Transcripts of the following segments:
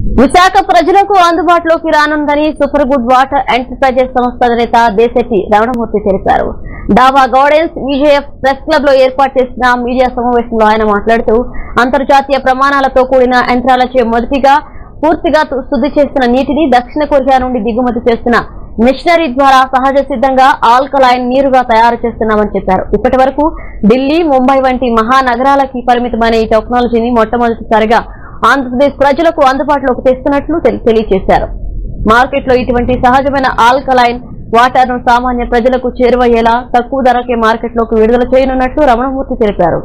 విశాఖ ప్రజలకు అందుబాటులోకి రానుందని సూపర్ గుడ్ వాటర్ ఎంటర్ప్రైజెస్ సంస్థ అధినేత దేశెట్టి రమణమూర్తి తెలిపారు డాబా గార్డెన్స్ విజేఎఫ్ ప్రెస్ క్లబ్ లో ఏర్పాటు చేసిన మీడియా సమావేశంలో ఆయన మాట్లాడుతూ అంతర్జాతీయ ప్రమాణాలతో కూడిన యంత్రాలచే మొదటిగా పూర్తిగా తు- శుద్ధి చేస్తున్న నీటిని దక్షిణ కొరియా నుండి దిగుమతి చేస్తున్న మిషనరీ ద్వారా సహజ సిద్ధంగా ఆల్కలైన్ నీరుగా తయారు చేస్తున్నామని చెప్పారు ఇప్పటి వరకు ఢిల్లీ ముంబై వంటి మహానగరాలకి పరిమితమైన ఈ టెక్నాలజీని మొట్టమొదటిసారిగా ఆంధ్రప్రదేశ్ ప్రజలకు అందుబాటులోకి తెస్తున్నట్లు తెలి- తెలియజేశారు మార్కెట్లో ఇటువంటి సహజమైన ఆల్కలైన్ వాటర్ ను సామాన్య ప్రజలకు చేరువయ్యేలా తక్కువ ధరకే మార్కెట్లోకి విడుదల చేయనున్నట్లు రమణమూర్తి తెలిపారు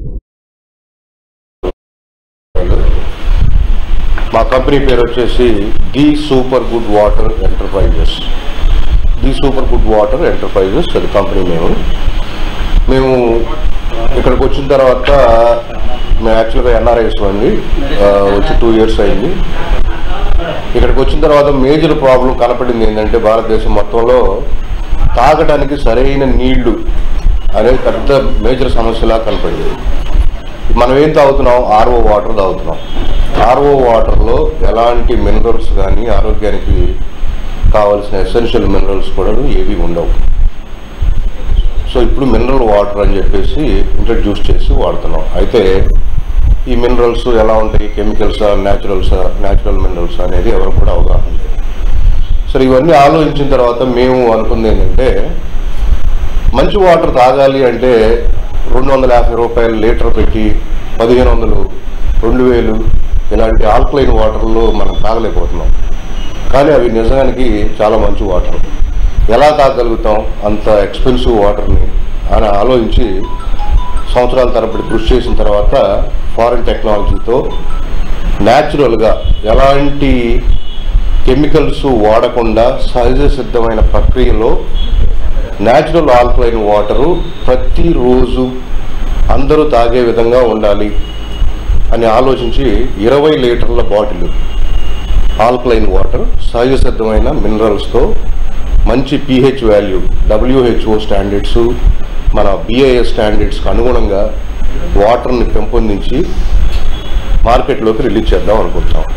మా కంపెనీ పేరు వచ్చేసి the super good water enterprises the super good water enterprises అది కంపెనీ మేము మేము ఇక్కడికి వచ్చిన తర్వాత మేము యాక్చువల్గా ఎన్ఆర్ఐస్ అండి ఆ, వచ్చి టూ ఇయర్స్ అయింది ఇక్కడికి వచ్చిన తర్వాత మేజర్ ప్రాబ్లం కనపడింది ఏంటంటే భారతదేశం మొత్తంలో తాగడానికి సరైన నీళ్లు అనేది పెద్ద మేజర్ సమస్యలా కనపడింది మనం ఏం తాగుతున్నాం ఆర్ఓ వాటర్ తాగుతున్నాం ఆర్ఓ వాటర్లో ఎలాంటి మినరల్స్ కానీ ఆరోగ్యానికి కావాల్సిన ఎసెన్షియల్ మినరల్స్ కూడా ఏవి ఉండవు సో ఇప్పుడు మినరల్ వాటర్ అని చెప్పేసి ఇంట్రడ్యూస్ చేసి వాడుతున్నాం అయితే ఈ మినరల్స్ ఎలా ఉంటాయి కెమికల్సా న్యాచురల్సా న్యాచురల్ మినరల్స్ అనేది ఎవరు కూడా అవగాహన లేదు సరే ఇవన్నీ ఆలోచించిన తర్వాత మేము అనుకుంది ఏంటంటే మంచి వాటర్ తాగాలి అంటే రెండు వందల యాభై రూపాయలు లీటర్ పెట్టి పదిహేను వందలు రెండు వేలు ఇలాంటి ఆల్కలైన్ వాటర్లో మనం తాగలేకపోతున్నాం కానీ అవి నిజానికి చాలా మంచి వాటర్ ఎలా తాగలుగుతాం అంత ఎక్స్పెన్సివ్ వాటర్ని అని ఆలోచించి సంవత్సరాల తరబడి కృషి చేసిన తర్వాత ఫారిన్ టెక్నాలజీతో న్యాచురల్గా ఎలాంటి కెమికల్స్ వాడకుండా సహజ సిద్ధమైన ప్రక్రియలో న్యాచురల్ ఆల్కలైన్ వాటరు ప్రతిరోజు అందరూ తాగే విధంగా ఉండాలి అని ఆలోచించి ఇరవై లీటర్ల బాటిల్ ఆల్కలైన్ వాటర్ సహజ సిద్ధమైన మినరల్స్తో మంచి పిహెచ్ వాల్యూ డబ్ల్యూహెచ్ఓ స్టాండర్డ్స్ మన బిఐఎస్ స్టాండర్డ్స్కి అనుగుణంగా వాటర్ని పెంపొందించి మార్కెట్లోకి రిలీజ్ చేద్దాం అనుకుంటున్నాం